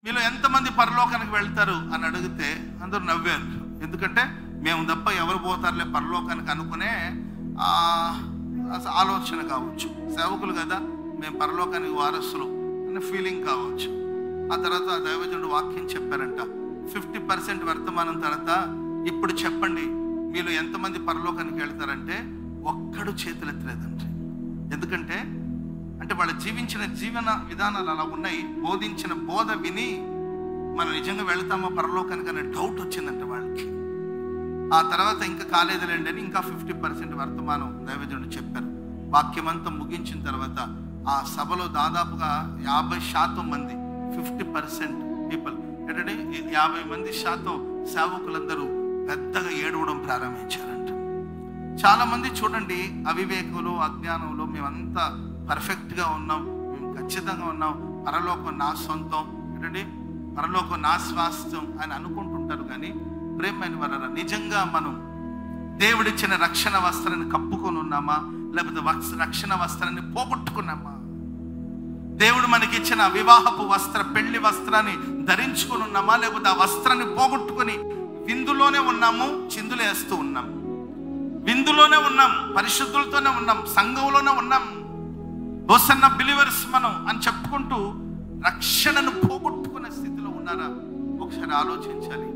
మీలో ఎంతమంది పరలోకానికి వెళ్తారు అని అడిగితే అందరూ నవ్వారు ఎందుకంటే మేము తప్ప ఎవరు పోతారులే పరలోకానికి అనుకునే ఆ, అస- ఆలోచన కావచ్చు సేవకులు కదా మేము పరలోకానికి వారసులు అనే ఫీలింగ్ కావచ్చు ఆ తర్వాత ఆ దైవజనుడు వాక్యం చెప్పారంట ఫిఫ్టీ పర్సెంట్ వర్తమానం తర్వాత ఇప్పుడు చెప్పండి మీలో ఎంతమంది పరలోకానికి వెళ్తారంటే ఒక్కడు చేతులెత్తలేదండి ఎందుకంటే అంటే వాళ్ళు జీవించిన జీవన విధానాలు అలా ఉన్నాయి బోధించిన బోధ విని మనం నిజంగా వెళ్తామా పరలోకానికి అనే డౌట్ వచ్చిందంట వాళ్ళకి ఆ తర్వాత ఇంకా కాలేదులేండి అని ఇంకా ఫిఫ్టీ పర్సెంట్ వర్తమానం దైవజనుడు చెప్పారు వాక్యమంతా ముగించిన తర్వాత ఆ సభలో దాదాపుగా యాభై శాతం మంది ఫిఫ్టీ పర్సెంట్ పీపుల్ ఏంటంటే ఈ యాభై మంది శాతం సేవకులందరూ పెద్దగా ఏడవడం ప్రారంభించారంట చాలా మంది చూడండి అవివేకంలో అజ్ఞానంలో మేమంతా పర్ఫెక్ట్గా ఉన్నాం మేము ఖచ్చితంగా ఉన్నాం పరలోకం నా సొంతం ఏంటంటే పరలోకం నా స్వాస్థ్యం అని అనుకుంటుంటారు కానీ ప్రేమైన వలన నిజంగా మనం దేవుడిచ్చిన రక్షణ వస్త్రాన్ని కప్పుకొని ఉన్నామా లేకపోతే వక్స్- రక్షణ వస్త్రాన్ని పోగొట్టుకున్నామా దేవుడు మనకిచ్చిన వివాహపు వస్త్ర పెళ్లి వస్త్రాన్ని ధరించుకొని ఉన్నామా లేకపోతే ఆ వస్త్రాన్ని పోగొట్టుకొని విందులోనే ఉన్నాము చిందులేస్తూ ఉన్నాం విందులోనే ఉన్నాం పరిశుద్ధులతోనే ఉన్నాం సంఘంలోనే ఉన్నాం హోసన్న బిలీవర్స్ మనం అని చెప్పుకుంటూ రక్షణను పోగొట్టుకునే స్థితిలో ఉన్నారా ఒకసారి ఆలోచించాలి